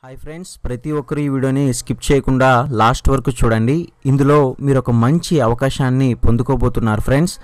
hi friends ప్రతి ఒక్కరు ఈ వీడియోని స్కిప్ చేయకుండా లాస్ట్ వరకు చూడండి ఇందులో మీరు ఒక మంచి అవకాశాన్ని పొందుకోబోతున్నారు ఫ్రెండ్స్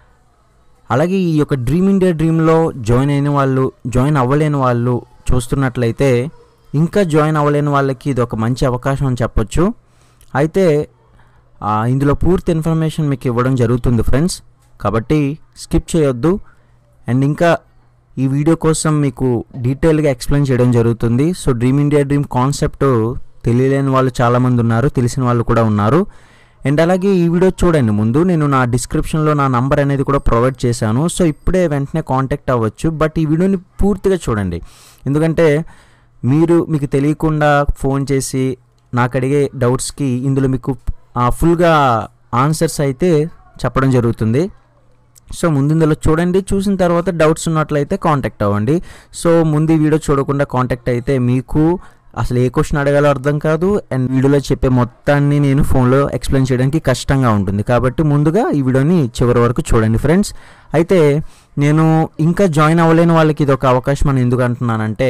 అలాగే ఈ యొక్క డ్రీమ్ ఇండియా డ్రీమ్లో జాయిన్ అయిన వాళ్ళు జాయిన్ అవ్వలేని వాళ్ళు చూస్తున్నట్లయితే ఇంకా జాయిన్ అవ్వలేని వాళ్ళకి ఇది ఒక మంచి అవకాశం అని చెప్పొచ్చు అయితే ఆ, ఇందులో పూర్తి ఇన్ఫర్మేషన్ మీకు ఇవ్వడం జరుగుతుంది ఫ్రెండ్స్ కాబట్టి స్కిప్ చేయొద్దు అండ్ ఇంకా ఈ వీడియో కోసం మీకు డీటెయిల్గా ఎక్స్ప్లెయిన్ చేయడం జరుగుతుంది so dream India dream concept తెలియలేని వాళ్ళు చాలామంది ఉన్నారు తెలిసిన వాళ్ళు కూడా ఉన్నారు అండ్ అలాగే ఈ వీడియో చూడండి ముందు నేను నా డిస్క్రిప్షన్లో నా నంబర్ అనేది కూడా ప్రొవైడ్ చేశాను సో ఇప్పుడే వెంటనే కాంటాక్ట్ అవ్వచ్చు బట్ ఈ వీడియోని పూర్తిగా చూడండి ఎందుకంటే మీరు మీకు తెలియకుండా ఫోన్ చేసి నాకు అడిగే డౌట్స్కి ఇందులో మీకు ఫుల్గా ఆన్సర్స్ అయితే చెప్పడం జరుగుతుంది సో ముందు ఇందులో చూడండి చూసిన తర్వాత డౌట్స్ ఉన్నట్లయితే కాంటాక్ట్ అవ్వండి సో ముందు ఈ వీడియో చూడకుండా కాంటాక్ట్ అయితే మీకు అసలు ఏ క్వశ్చన్ అడగాలో అర్థం కాదు అండ్ వీడియోలో చెప్పే మొత్తాన్ని నేను ఫోన్లో ఎక్స్ప్లెయిన్ చేయడానికి కష్టంగా ఉంటుంది కాబట్టి ముందుగా ఈ వీడియోని చివరి వరకు చూడండి ఫ్రెండ్స్ అయితే నేను ఇంకా జాయిన్ అవ్వలేని వాళ్ళకి ఇది ఒక అవకాశం అని ఎందుకు అంటున్నానంటే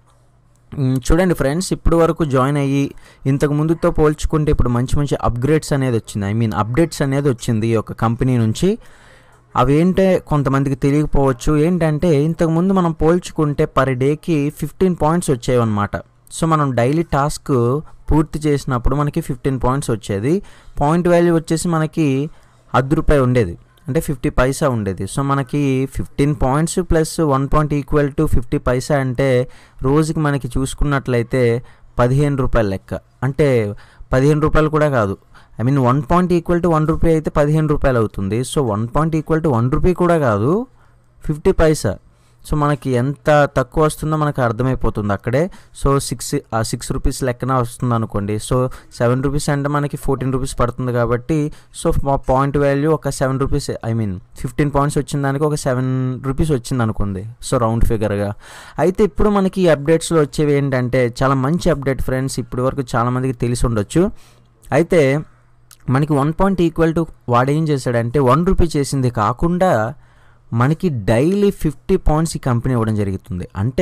మ్, చూడండి ఫ్రెండ్స్ ఇప్పుడు వరకు జాయిన్ అయ్యి ఇంతకు ముందుతో పోల్చుకుంటే ఇప్పుడు మంచి మంచి అప్గ్రేడ్స్ అనేది వచ్చింది ఐ మీన్ అప్డేట్స్ అనేది వచ్చింది ఈ యొక్క కంపెనీ నుంచి అవి ఏంటే కొంతమందికి తెలియకపోవచ్చు ఏంటంటే ఇంతకుముందు మనం పోల్చుకుంటే పర్ డేకి ఫిఫ్టీన్ పాయింట్స్ వచ్చేవి అనమాట సో మనం డైలీ టాస్క్ పూర్తి చేసినప్పుడు మనకి ఫిఫ్టీన్ పాయింట్స్ వచ్చేది పాయింట్ వాల్యూ వచ్చేసి మనకి అర్ధ రూపాయి ఉండేది అంటే ఫిఫ్టీ పైసా ఉండేది సో మనకి fifteen points plus one point equal to fifty పైసా అంటే రోజుకి మనకి చూసుకున్నట్లయితే పదిహేను రూపాయల లెక్క అంటే పదిహేను రూపాయలు కూడా కాదు I mean one point equal to one rupee అయితే పదిహేను రూపాయలు అవుతుంది so one point equal to one rupee కూడా కాదు ఫిఫ్టీ పైసా సో మనకి ఎంత తక్కువ వస్తుందో మనకు అర్థమైపోతుంది అక్కడే సో సిక్స్ సిక్స్ రూపీస్ లెక్కన వస్తుంది అనుకోండి సో సెవెన్ రూపీస్ అంటే మనకి ఫోర్టీన్ రూపీస్ పడుతుంది కాబట్టి సో మా పాయింట్ వాల్యూ ఒక seven rupees I mean fifteen points వచ్చిన దానికి ఒక సెవెన్ రూపీస్ వచ్చింది అనుకోండి సో రౌండ్ ఫిగర్గా అయితే ఇప్పుడు మనకి ఈ అప్డేట్స్లో వచ్చేవి ఏంటంటే చాలా మంచి అప్డేట్ ఫ్రెండ్స్ ఇప్పటి వరకు చాలామందికి తెలిసి ఉండొచ్చు అయితే మనకి వన్ పాయింట్ ఈక్వల్ టు వాడు ఏం చేశాడంటే వన్ రూపీ చేసింది కాకుండా మనకి డైలీ ఫిఫ్టీ పాయింట్స్ ఈ కంపెనీ ఇవ్వడం జరుగుతుంది అంటే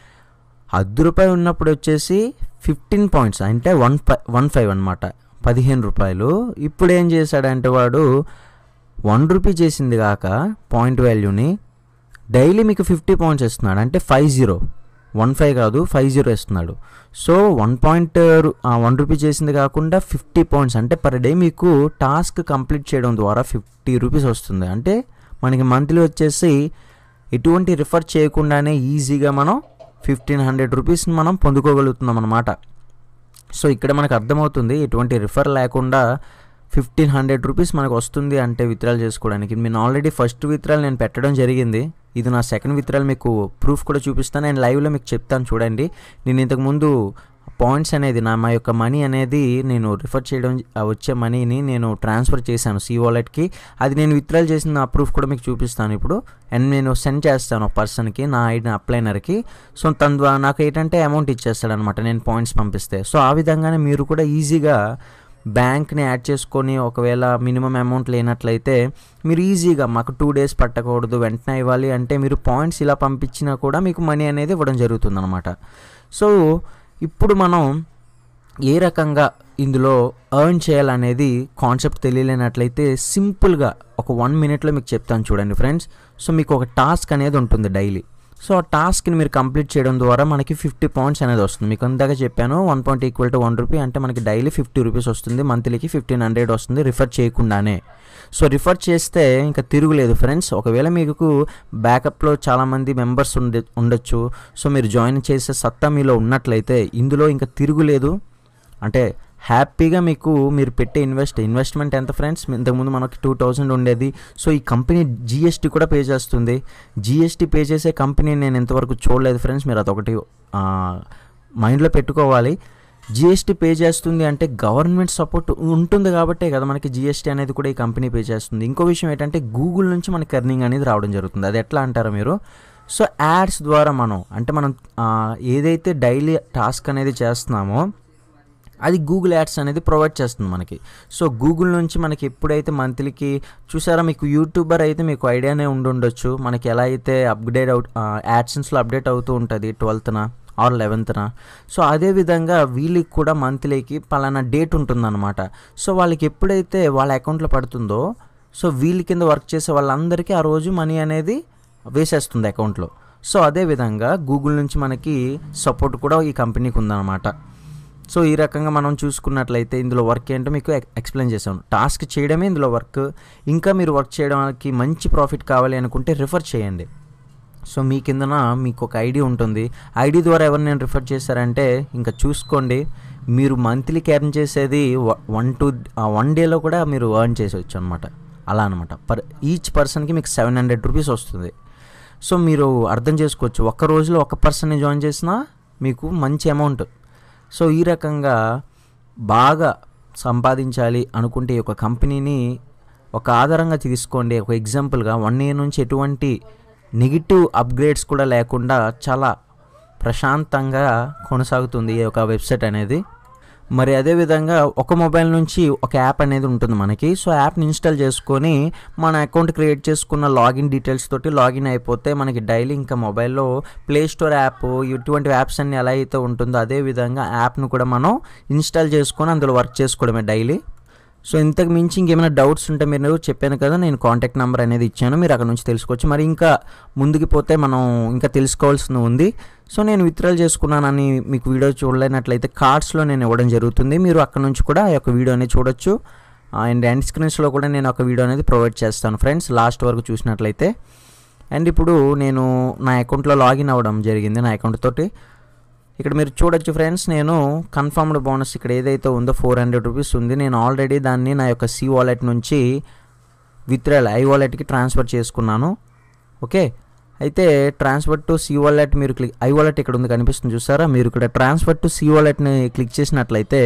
అర్ధ రూపాయి ఉన్నప్పుడు వచ్చేసి ఫిఫ్టీన్ పాయింట్స్ అంటే వన్ ఫైవ్ వన్ ఫైవ్ అనమాట పదిహేను రూపాయలు ఇప్పుడు ఏం చేశాడంటే వాడు వన్ రూపీ చేసింది కాక పాయింట్ వాల్యూని డైలీ మీకు ఫిఫ్టీ పాయింట్స్ ఇస్తున్నాడు అంటే ఫైవ్ జీరో వన్ ఫైవ్ కాదు ఫైవ్ జీరో ఇస్తున్నాడు so one point one rupee చేసింది కాకుండా ఫిఫ్టీ పాయింట్స్ అంటే పర్ డే మీకు టాస్క్ కంప్లీట్ చేయడం ద్వారా ఫిఫ్టీ రూపీస్ వస్తుంది అంటే మనకి మంత్లీ వచ్చేసి ఎటువంటి రిఫర్ చేయకుండానే ఈజీగా మనం ఫిఫ్టీన్ హండ్రెడ్ రూపీస్ని మనం పొందుకోగలుగుతున్నాం అనమాట సో ఇక్కడ మనకు అర్థమవుతుంది ఎటువంటి రిఫర్ లేకుండా ఫిఫ్టీన్ హండ్రెడ్ రూపీస్ మనకు వస్తుంది అంటే విత్డ్రాల్ చేసుకోవడానికి నేను ఆల్రెడీ ఫస్ట్ విత్డ్రాల్ నేను పెట్టడం జరిగింది ఇది నా సెకండ్ విత్డ్రాల్ మీకు ప్రూఫ్ కూడా చూపిస్తాను అండ్ లైవ్లో మీకు చెప్తాను చూడండి నేను ఇంతకుముందు పాయింట్స్ అనేది నా మా యొక్క మనీ అనేది నేను రిఫర్ చేయడం ఆ వచ్చే మనీని నేను ట్రాన్స్ఫర్ చేశాను సి వాలెట్కి అది నేను విత్డ్రాల్ చేసిన ఆ ప్రూఫ్ కూడా మీకు చూపిస్తాను ఇప్పుడు అండ్ నేను సెండ్ చేస్తాను ఒక పర్సన్కి నా ఐడి అప్లైనర్కి సో తన ద్వారా నాకు ఏంటంటే అమౌంట్ ఇచ్చేస్తాడనమాట నేను పాయింట్స్ పంపిస్తే సో ఆ విధంగానే మీరు కూడా ఈజీగా బ్యాంక్ని యాడ్ చేసుకొని ఒకవేళ మినిమం అమౌంట్ లేనట్లయితే మీరు ఈజీగా మాకు టూ డేస్ పట్టకూడదు వెంటనే ఇవ్వాలి అంటే మీరు పాయింట్స్ ఇలా పంపించినా కూడా మీకు మనీ అనేది ఇవ్వడం జరుగుతుంది అనమాట సో ఇప్పుడు మనం ఏ రకంగా ఇందులో ఎర్న్ చేయాలనేది కాన్సెప్ట్ తెలియలేనట్లయితే సింపుల్గా ఒక వన్ మినిట్లో మీకు చెప్తాను చూడండి ఫ్రెండ్స్ సో మీకు ఒక టాస్క్ అనేది ఉంటుంది డైలీ సో ఆ టాస్క్ని మీరు కంప్లీట్ చేయడం ద్వారా మనకి ఫిఫ్టీ పాయింట్స్ అనేది వస్తుంది మీకు అందాక చెప్పాను one point equal to one rupee అంటే మనకి డైలీ ఫిఫ్టీ రూపీస్ వస్తుంది మంత్లీకి ఫిఫ్టీన్ హండ్రెడ్ వస్తుంది రిఫర్ చేయకుండానే సో రిఫర్ చేస్తే ఇంకా తిరుగులేదు ఫ్రెండ్స్ ఒకవేళ మీకు బ్యాకప్లో చాలామంది మెంబర్స్ ఉండే ఉండొచ్చు సో మీరు జాయిన్ చేసే సత్తా మీలో ఉన్నట్లయితే ఇందులో ఇంకా తిరుగులేదు అంటే హ్యాపీగా మీకు మీరు పెట్టే ఇన్వెస్ట్ ఇన్వెస్ట్మెంట్ ఎంత ఫ్రెండ్స్ ఇంతకుముందు మనకి టూ థౌజండ్ ఉండేది సో ఈ కంపెనీ జిఎస్టీ కూడా పే చేస్తుంది జిఎస్టీ పే చేసే కంపెనీ నేను ఇంతవరకు చూడలేదు ఫ్రెండ్స్ మీరు అదొకటి ఆ, మైండ్లో పెట్టుకోవాలి జిఎస్టీ పే చేస్తుంది అంటే గవర్నమెంట్ సపోర్ట్ ఉంటుంది కాబట్టే కదా మనకి జిఎస్టీ అనేది కూడా ఈ కంపెనీ పే చేస్తుంది ఇంకో విషయం ఏంటంటే గూగుల్ నుంచి మనకి ఎర్నింగ్ అనేది రావడం జరుగుతుంది అది ఎట్లా అంటారా మీరు సో యాడ్స్ ద్వారా మనం అంటే మనం ఆ, ఏదైతే డైలీ టాస్క్ అనేది చేస్తున్నామో అది గూగుల్ యాడ్స్ అనేది ప్రొవైడ్ చేస్తుంది మనకి సో గూగుల్ నుంచి మనకి ఎప్పుడైతే మంత్లీకి చూసారా మీకు యూట్యూబర్ అయితే మీకు ఐడియానే ఉండి ఉండొచ్చు మనకి ఎలా అయితే అప్డేట్ అవుట్ యాడ్సెన్స్లో అప్డేట్ అవుతూ ఉంటుంది ట్వెల్త్న ఆర్ లెవెన్త్న సో అదేవిధంగా వీళ్ళకి కూడా మంత్లీకి పలానా డేట్ ఉంటుందన్నమాట సో వాళ్ళకి ఎప్పుడైతే వాళ్ళ అకౌంట్లో పడుతుందో సో వీళ్ళ కింద వర్క్ చేసే వాళ్ళందరికీ ఆ రోజు మనీ అనేది వేసేస్తుంది అకౌంట్లో సో అదేవిధంగా గూగుల్ నుంచి మనకి సపోర్ట్ కూడా ఈ కంపెనీకి ఉందన్నమాట సో ఈ రకంగా మనం చూసుకున్నట్లయితే ఇందులో వర్క్ ఏంటో మీకు ఎక్- ఎక్స్ప్లెయిన్ చేశాను టాస్క్ చేయడమే ఇందులో వర్క్ ఇంకా మీరు వర్క్ చేయడానికి మంచి ప్రాఫిట్ కావాలి అనుకుంటే రిఫర్ చేయండి సో మీ కిందన మీకు ఒక ఐడి ఉంటుంది ఐడి ద్వారా ఎవరు నేను రిఫర్ చేశారంటే ఇంకా చూసుకోండి మీరు మంత్లీకి ఎర్న్ చేసేది వన్ టు వన్ డేలో కూడా మీరు ఎర్న్ చేసేవచ్చు అనమాట అలా అనమాట పర్ ఈచ్ పర్సన్కి మీకు సెవెన్ హండ్రెడ్ రూపీస్ వస్తుంది సో మీరు అర్థం చేసుకోవచ్చు ఒక్క రోజులో ఒక పర్సన్ని జాయిన్ చేసినా మీకు మంచి అమౌంట్ సో ఈ రకంగా బాగా సంపాదించాలి అనుకుంటే ఈ ఒక కంపెనీని ఒక ఆధారంగా తీసుకోండి ఒక ఎగ్జాంపుల్గా వన్ ఇయర్ నుంచి ఎటువంటి నెగిటివ్ అప్గ్రేడ్స్ కూడా లేకుండా చాలా ప్రశాంతంగా కొనసాగుతుంది ఈ యొక్క వెబ్సైట్ అనేది మరి అదేవిధంగా ఒక మొబైల్ నుంచి ఒక యాప్ అనేది ఉంటుంది మనకి సో యాప్ని ఇన్స్టాల్ చేసుకొని మన అకౌంట్ క్రియేట్ చేసుకున్న లాగిన్ డీటెయిల్స్ తోటి లాగిన్ అయిపోతే మనకి డైలీ ఇంకా మొబైల్లో ప్లే స్టోర్ యాప్ ఇటువంటి యాప్స్ అన్ని ఎలా అయితే ఉంటుందో అదే విధంగా యాప్ను కూడా మనం ఇన్స్టాల్ చేసుకొని అందులో వర్క్ చేసుకోవడమే డైలీ సో ఇంతకు మించి ఇంకేమైనా డౌట్స్ ఉంటే మీరు చెప్పాను కదా నేను కాంటాక్ట్ నెంబర్ అనేది ఇచ్చాను మీరు అక్కడ నుంచి తెలుసుకోవచ్చు మరి ఇంకా ముందుకు పోతే మనం ఇంకా తెలుసుకోవాల్సింది ఉంది సో నేను విత్డ్రాల్ చేసుకున్నానని మీకు వీడియో చూడలేనట్లయితే కార్డ్స్లో నేను ఇవ్వడం జరుగుతుంది మీరు అక్కడ నుంచి కూడా ఆ యొక్క వీడియో అనేది చూడొచ్చు అండ్ ఎండ్ స్క్రీన్స్లో కూడా నేను ఒక వీడియో అనేది ప్రొవైడ్ చేస్తాను ఫ్రెండ్స్ లాస్ట్ వరకు చూసినట్లయితే అండ్ ఇప్పుడు నేను నా అకౌంట్లో లాగిన్ అవ్వడం జరిగింది నా అకౌంట్ తోటి ఇక్కడ మీరు చూడొచ్చు ఫ్రెండ్స్ నేను కన్ఫర్మ్డ్ బోనస్ ఇక్కడ ఏదైతే ఉందో ఫోర్ హండ్రెడ్ రూపీస్ ఉంది నేను ఆల్రెడీ దాన్ని నా యొక్క సి వాలెట్ నుంచి విత్డ్రాల్ ఐ వాలెట్కి ట్రాన్స్ఫర్ చేసుకున్నాను ఓకే అయితే ట్రాన్స్ఫర్ టు సి వాలెట్ మీరు క్లిక్ ఐ వాలెట్ ఇక్కడ ఉంది కనిపిస్తుంది చూసారా మీరు ఇక్కడ ట్రాన్స్ఫర్ టు సి వాలెట్ని క్లిక్ చేసినట్లయితే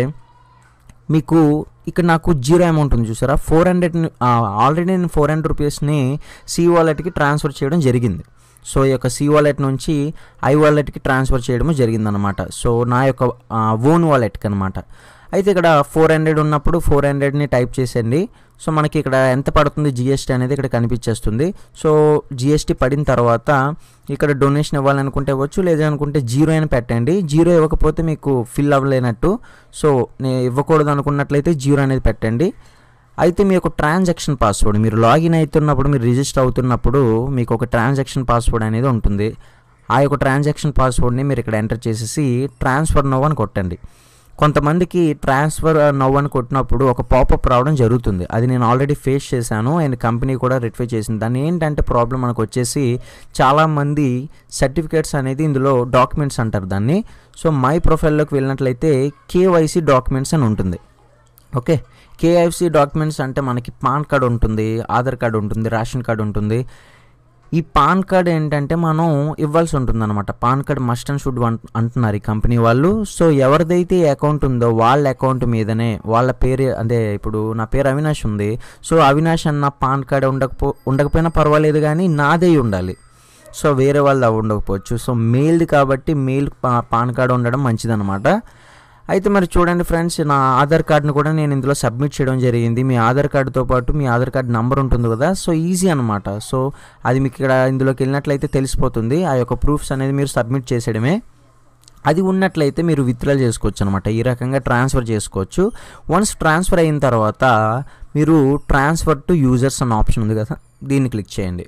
మీకు ఇక్కడ నాకు జీరో అమౌంట్ ఉంది చూసారా ఫోర్ హండ్రెడ్ ఆల్రెడీ నేను ఫోర్ హండ్రెడ్ రూపీస్ని సి వాలెట్కి ట్రాన్స్ఫర్ చేయడం జరిగింది సో ఈ యొక్క సి వాలెట్ నుంచి ఐ వాలెట్కి ట్రాన్స్ఫర్ చేయడం జరిగిందనమాట సో నా యొక్క ఓన్ వాలెట్కి అనమాట అయితే ఇక్కడ ఫోర్ హండ్రెడ్ ఉన్నప్పుడు ఫోర్ హండ్రెడ్ని టైప్ చేసేయండి సో మనకి ఇక్కడ ఎంత పడుతుంది జిఎస్టీ అనేది ఇక్కడ కనిపించేస్తుంది సో జిఎస్టీ పడిన తర్వాత ఇక్కడ డొనేషన్ ఇవ్వాలనుకుంటే ఇవ్వచ్చు లేదనుకుంటే జీరో అని పెట్టండి జీరో ఇవ్వకపోతే మీకు ఫిల్ అవ్వలేనట్టు సో నేను ఇవ్వకూడదు అనుకున్నట్లయితే జీరో అనేది పెట్టండి అయితే మీ యొక్క ట్రాన్సాక్షన్ పాస్వర్డ్ మీరు లాగిన్ అవుతున్నప్పుడు మీరు రిజిస్టర్ అవుతున్నప్పుడు మీకు ఒక ట్రాన్సాక్షన్ పాస్వర్డ్ అనేది ఉంటుంది ఆ యొక్క ట్రాన్సాక్షన్ పాస్వర్డ్ని మీరు ఇక్కడ ఎంటర్ చేసేసి ట్రాన్స్ఫర్ నవ్ అని కొట్టండి కొంతమందికి ట్రాన్స్ఫర్ నవ్ అని కొట్టినప్పుడు ఒక పాపప్ రావడం జరుగుతుంది అది నేను ఆల్రెడీ ఫేస్ చేశాను అండ్ కంపెనీ కూడా రెక్టిఫై చేసింది దాన్ని ఏంటంటే ప్రాబ్లం మనకు వచ్చేసి చాలామంది సర్టిఫికేట్స్ అనేది ఇందులో డాక్యుమెంట్స్ అంటారు దాన్ని సో మై ప్రొఫైల్లోకి వెళ్ళినట్లయితే కేవైసీ డాక్యుమెంట్స్ అని ఉంటుంది ఓకే కేఐఎఫ్సి డాక్యుమెంట్స్ అంటే మనకి పాన్ కార్డ్ ఉంటుంది ఆధార్ కార్డ్ ఉంటుంది రేషన్ కార్డ్ ఉంటుంది ఈ పాన్ కార్డ్ ఏంటంటే మనం ఇవ్వాల్సి ఉంటుంది అనమాట PAN card must and should అంటున్నారు ఈ కంపెనీ వాళ్ళు సో ఎవరిదైతే అకౌంట్ ఉందో వాళ్ళ అకౌంట్ మీదనే వాళ్ళ పేరు అదే ఇప్పుడు నా పేరు అవినాష్ ఉంది సో అవినాష్ అన్న పాన్ కార్డ్ ఉండకపో ఉండకపోయినా పర్వాలేదు కానీ నాదే ఉండాలి సో వేరే వాళ్ళది అవి ఉండకపోవచ్చు సో మెయిల్ది కాబట్టి మెయిల్ పాన్ కార్డ్ ఉండడం మంచిదన్నమాట అయితే మరి చూడండి ఫ్రెండ్స్ నా ఆధార్ కార్డ్ని కూడా నేను ఇందులో సబ్మిట్ చేయడం జరిగింది మీ ఆధార్ కార్డుతో పాటు మీ ఆధార్ కార్డ్ నంబర్ ఉంటుంది కదా సో ఈజీ అనమాట సో అది మీకు ఇక్కడ ఇందులోకి వెళ్ళినట్లయితే తెలిసిపోతుంది ఆ యొక్క ప్రూఫ్స్ అనేది మీరు సబ్మిట్ చేసేయడమే అది ఉన్నట్లయితే మీరు విత్డ్రాల్ చేసుకోవచ్చు అనమాట ఈ రకంగా ట్రాన్స్ఫర్ చేసుకోవచ్చు వన్స్ ట్రాన్స్ఫర్ అయిన తర్వాత మీరు ట్రాన్స్ఫర్ టు యూజర్స్ అన్న ఆప్షన్ ఉంది కదా దీన్ని క్లిక్ చేయండి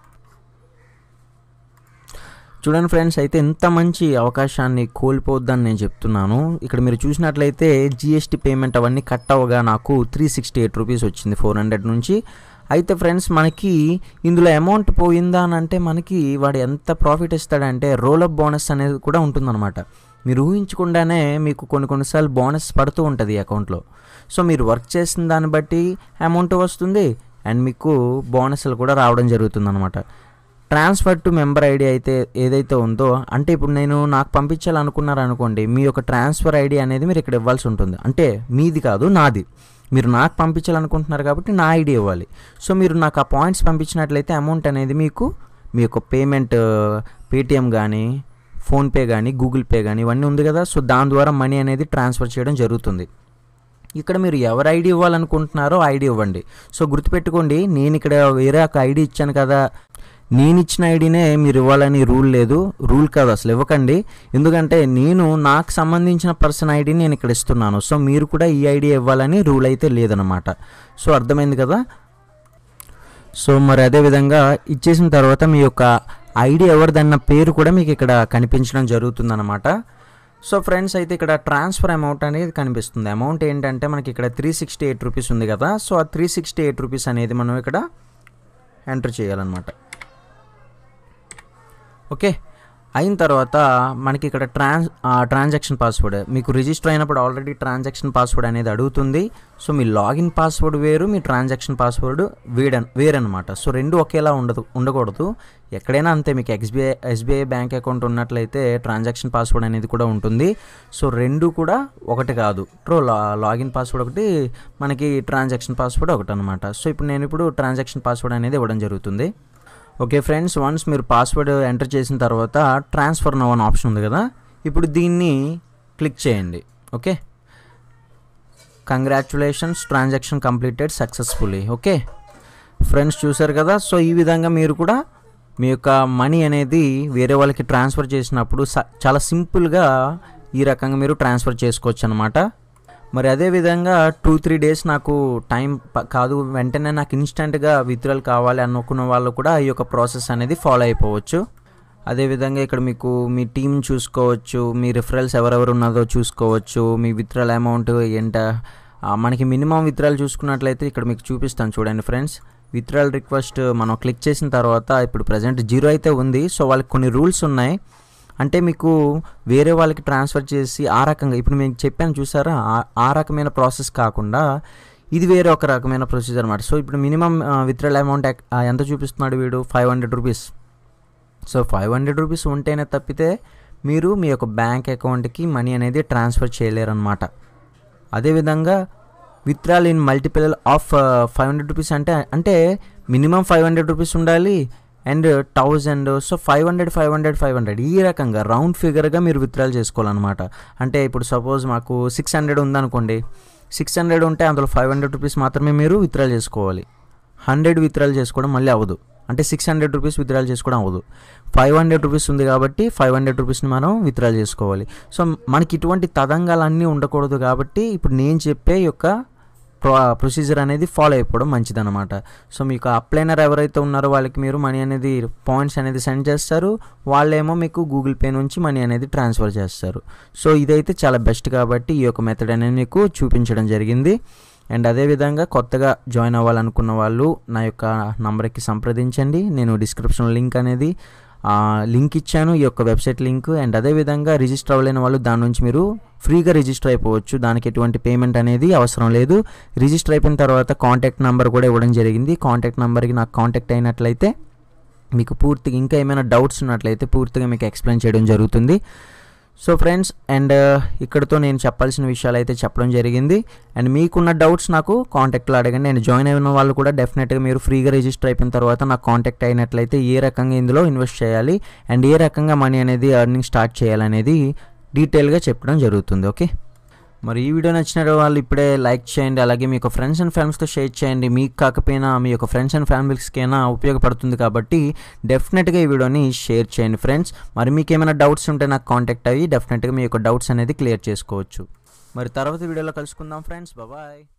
చూడండి ఫ్రెండ్స్ అయితే ఎంత మంచి అవకాశాన్ని కోల్పోద్దని నేను చెప్తున్నాను ఇక్కడ మీరు చూసినట్లయితే జిఎస్టీ పేమెంట్ అవన్నీ కట్ అవ్వగా నాకు త్రీ సిక్స్టీ ఎయిట్ రూపీస్ వచ్చింది ఫోర్ హండ్రెడ్ నుంచి అయితే ఫ్రెండ్స్ మనకి ఇందులో అమౌంట్ పోయిందా అని అంటే మనకి వాడు ఎంత ప్రాఫిట్ ఇస్తాడంటే రోలప్ బోనస్ అనేది కూడా ఉంటుందన్నమాట మీరు ఊహించకుండానే మీకు కొన్ని కొన్నిసార్లు బోనస్ పడుతూ ఉంటుంది ఈ అకౌంట్లో సో మీరు వర్క్ చేసిన దాన్ని బట్టి అమౌంట్ వస్తుంది అండ్ మీకు బోనస్లు కూడా రావడం జరుగుతుంది ట్రాన్స్ఫర్ టు మెంబర్ ఐడి అయితే ఏదైతే ఉందో అంటే ఇప్పుడు నేను నాకు పంపించాలనుకున్నారు అనుకోండి మీ యొక్క ట్రాన్స్ఫర్ ఐడి అనేది మీరు ఇక్కడ ఇవ్వాల్సి ఉంటుంది అంటే మీది కాదు నాది మీరు నాకు పంపించాలనుకుంటున్నారు కాబట్టి నా ఐడి ఇవ్వాలి సో మీరు నాకు ఆ పాయింట్స్ పంపించినట్లయితే అమౌంట్ అనేది మీకు మీ యొక్క పేమెంట్ పేటిఎం కానీ ఫోన్పే కానీ గూగుల్ పే కానీ ఇవన్నీ ఉంది కదా సో దాని ద్వారా మనీ అనేది ట్రాన్స్ఫర్ చేయడం జరుగుతుంది ఇక్కడ మీరు ఎవరు ఐడి ఇవ్వాలనుకుంటున్నారో ఐడి ఇవ్వండి సో గుర్తుపెట్టుకోండి నేను ఇక్కడ వేరే ఒక ఐడి ఇచ్చాను కదా నేను ఇచ్చిన ఐడినే మీరు ఇవ్వాలని రూల్ లేదు రూల్ కాదు అసలు ఇవ్వకండి ఎందుకంటే నేను నాకు సంబంధించిన పర్సన్ ఐడిని నేను ఇక్కడ ఇస్తున్నాను సో మీరు కూడా ఈ ఐడి ఇవ్వాలని రూల్ అయితే లేదనమాట సో అర్థమైంది కదా సో మరి అదేవిధంగా ఇచ్చేసిన తర్వాత మీ యొక్క ఐడి ఎవరిదన్న పేరు కూడా మీకు ఇక్కడ కనిపించడం జరుగుతుందన్నమాట సో ఫ్రెండ్స్ అయితే ఇక్కడ ట్రాన్స్ఫర్ అమౌంట్ అనేది కనిపిస్తుంది అమౌంట్ ఏంటంటే మనకి ఇక్కడ త్రీ సిక్స్టీ ఎయిట్ రూపీస్ ఉంది కదా సో ఆ త్రీ సిక్స్టీ ఎయిట్ రూపీస్ అనేది మనం ఇక్కడ ఎంటర్ చేయాలన్నమాట ఓకే అయిన తర్వాత మనకి ఇక్కడ ట్రాన్స్ ట్రాన్సాక్షన్ పాస్వర్డ్ మీకు రిజిస్టర్ అయినప్పుడు ఆల్రెడీ ట్రాన్సాక్షన్ పాస్వర్డ్ అనేది అడుగుతుంది సో మీ లాగిన్ పాస్వర్డ్ వేరు మీ ట్రాన్సాక్షన్ పాస్వర్డ్ వేడ వేరనమాట సో రెండు ఒకేలా ఉండదు ఉండకూడదు ఎక్కడైనా అంతే మీకు ఎస్బీఐ ఎస్బీఐ బ్యాంక్ అకౌంట్ ఉన్నట్లయితే ట్రాన్సాక్షన్ పాస్వర్డ్ అనేది కూడా ఉంటుంది సో రెండు కూడా ఒకటి కాదు ట్రో లాగిన్ పాస్వర్డ్ ఒకటి మనకి ట్రాన్సాక్షన్ పాస్వర్డ్ ఒకటి అనమాట సో ఇప్పుడు నేను ఇప్పుడు ట్రాన్సాక్షన్ పాస్వర్డ్ అనేది ఇవ్వడం జరుగుతుంది ఓకే ఫ్రెండ్స్ వన్స్ మీరు పాస్వర్డ్ ఎంటర్ చేసిన తర్వాత ట్రాన్స్ఫర్ నవ్ అని ఆప్షన్ ఉంది కదా ఇప్పుడు దీన్ని క్లిక్ చేయండి okay congratulations transaction completed successfully okay friends చూసారు కదా సో ఈ విధంగా మీరు కూడా మీ యొక్క మనీ అనేది వేరే వాళ్ళకి ట్రాన్స్ఫర్ చేసినప్పుడు స- చాలా సింపుల్గా ఈ రకంగా మీరు ట్రాన్స్ఫర్ చేసుకోవచ్చు అనమాట మరి అదే విధంగా టూ త్రీ డేస్ నాకు టైం ప- కాదు వెంటనే నాకు ఇన్స్టెంట్గా విత్డ్రాల్ కావాలి అనుకున్న వాళ్ళు కూడా ఈ యొక్క ప్రాసెస్ అనేది ఫాలో అయిపోవచ్చు అదేవిధంగా ఇక్కడ మీకు మీ టీం చూసుకోవచ్చు మీ రిఫరల్స్ ఎవరెవరు ఉన్నదో చూసుకోవచ్చు మీ విత్డ్రాల్ అమౌంట్ ఏంట ఆ, మనకి మినిమం విత్డ్రాల్ చూసుకున్నట్లయితే ఇక్కడ మీకు చూపిస్తాను చూడండి ఫ్రెండ్స్ విత్డ్రాల్ రిక్వెస్ట్ మనం క్లిక్ చేసిన తర్వాత ఇప్పుడు ప్రజెంట్ జీరో అయితే ఉంది సో వాళ్ళకి కొన్ని రూల్స్ ఉన్నాయి అంటే మీకు వేరే వాళ్ళకి ట్రాన్స్ఫర్ చేసి ఆ రకంగా ఇప్పుడు మీకు చెప్పాను చూసారా ఆ- ఆ రకమైన ప్రాసెస్ కాకుండా ఇది వేరే ఒక రకమైన ప్రొసీజర్ అనమాట సో ఇప్పుడు మినిమం విత్డ్రాల్ అమౌంట్ ఎంత చూపిస్తున్నాడు వీడు five hundred rupees so five hundred rupees ఉంటేనే తప్పితే మీరు మీ యొక్క బ్యాంక్ అకౌంట్కి మనీ అనేది ట్రాన్స్ఫర్ చేయలేరన్నమాట అదేవిధంగా withdrawal in multiple of five hundred rupees అంటే అంటే మినిమం ఫైవ్ హండ్రెడ్ రూపీస్ ఉండాలి and thousand so five hundred five hundred five hundred ఈ రకంగా రౌండ్ ఫిగర్గా మీరు విత్డ్రాల్ చేసుకోవాలన్నమాట అంటే ఇప్పుడు సపోజ్ మాకు సిక్స్ హండ్రెడ్ ఉందనుకోండి సిక్స్ హండ్రెడ్ ఉంటే అందులో ఫైవ్ హండ్రెడ్ రూపీస్ మాత్రమే మీరు విత్డ్రాల్ చేసుకోవాలి హండ్రెడ్ విత్డ్రాల్ చేసుకోవడం మళ్ళీ అవ్వదు అంటే సిక్స్ హండ్రెడ్ రూపీస్ విత్డ్రాల్ చేసుకోవడం అవ్వదు ఫైవ్ హండ్రెడ్ రూపీస్ ఉంది కాబట్టి ఫైవ్ హండ్రెడ్ రూపీస్ని మనం విత్డ్రాల్ చేసుకోవాలి సో మనకి ఇటువంటి తదంగాలన్నీ ఉండకూడదు కాబట్టి ఇప్పుడు నేను చెప్పే యొక్క ప్రొ ప్రొసీజర్ అనేది ఫాలో అయిపోవడం మంచిదన్నమాట సో మీకు అప్లైనర్ ఎవరైతే ఉన్నారో వాళ్ళకి మీరు మనీ అనేది పాయింట్స్ అనేది సెండ్ చేస్తారు వాళ్ళేమో మీకు గూగుల్ పే నుంచి మనీ అనేది ట్రాన్స్ఫర్ చేస్తారు సో ఇదైతే చాలా బెస్ట్ కాబట్టి ఈ యొక్క మెథడ్ అనేది మీకు చూపించడం జరిగింది అండ్ అదేవిధంగా కొత్తగా జాయిన్ అవ్వాలనుకున్న వాళ్ళు నా యొక్క నంబర్కి సంప్రదించండి నేను డిస్క్రిప్షన్ లింక్ అనేది ఆ, లింక్ ఇచ్చాను ఈ యొక్క వెబ్సైట్ లింక్ అండ్ అదేవిధంగా రిజిస్టర్ అవ్వలేని వాళ్ళు దాని నుంచి మీరు ఫ్రీగా రిజిస్టర్ అయిపోవచ్చు దానికి ఎటువంటి పేమెంట్ అనేది అవసరం లేదు రిజిస్టర్ అయిపోయిన తర్వాత కాంటాక్ట్ నెంబర్ కూడా ఇవ్వడం జరిగింది కాంటాక్ట్ నెంబర్కి నాకు కాంటాక్ట్ అయినట్లయితే మీకు పూర్తిగా ఇంకా ఏమైనా డౌట్స్ ఉన్నట్లయితే పూర్తిగా మీకు ఎక్స్ప్లెయిన్ చేయడం జరుగుతుంది సో ఫ్రెండ్స్ అండ్ ఇక్కడతో నేను చెప్పాల్సిన విషయాలు అయితే చెప్పడం జరిగింది అండ్ మీకున్న డౌట్స్ నాకు కాంటాక్ట్లో అడగండి అండ్ జాయిన్ అయిన వాళ్ళు కూడా డెఫినెట్గా మీరు ఫ్రీగా రిజిస్టర్ అయిపోయిన తర్వాత నాకు కాంటాక్ట్ అయినట్లయితే ఏ రకంగా ఇందులో ఇన్వెస్ట్ చేయాలి అండ్ ఏ రకంగా మనీ అనేది ఎర్నింగ్ స్టార్ట్ చేయాలనేది డీటెయిల్గా చెప్పడం జరుగుతుంది ఓకే మరి ఈ వీడియో నచ్చిన వాళ్ళు ఇప్పుడే లైక్ చేయండి అలాగే మీ యొక్క ఫ్రెండ్స్ అండ్ ఫ్యామిలీస్తో షేర్ చేయండి మీకు కాకపోయినా మీ యొక్క ఫ్రెండ్స్ అండ్ ఫ్యామిలీస్కైనా ఉపయోగపడుతుంది కాబట్టి డెఫినెట్గా ఈ వీడియోని షేర్ చేయండి ఫ్రెండ్స్ మరి మీకు ఏమైనా డౌట్స్ ఉంటే నాకు కాంటాక్ట్ అయ్యి డెఫినెట్గా మీ యొక్క డౌట్స్ అనేది క్లియర్ చేసుకోవచ్చు మరి తర్వాత వీడియోలో కలుసుకుందాం ఫ్రెండ్స్ బాయ్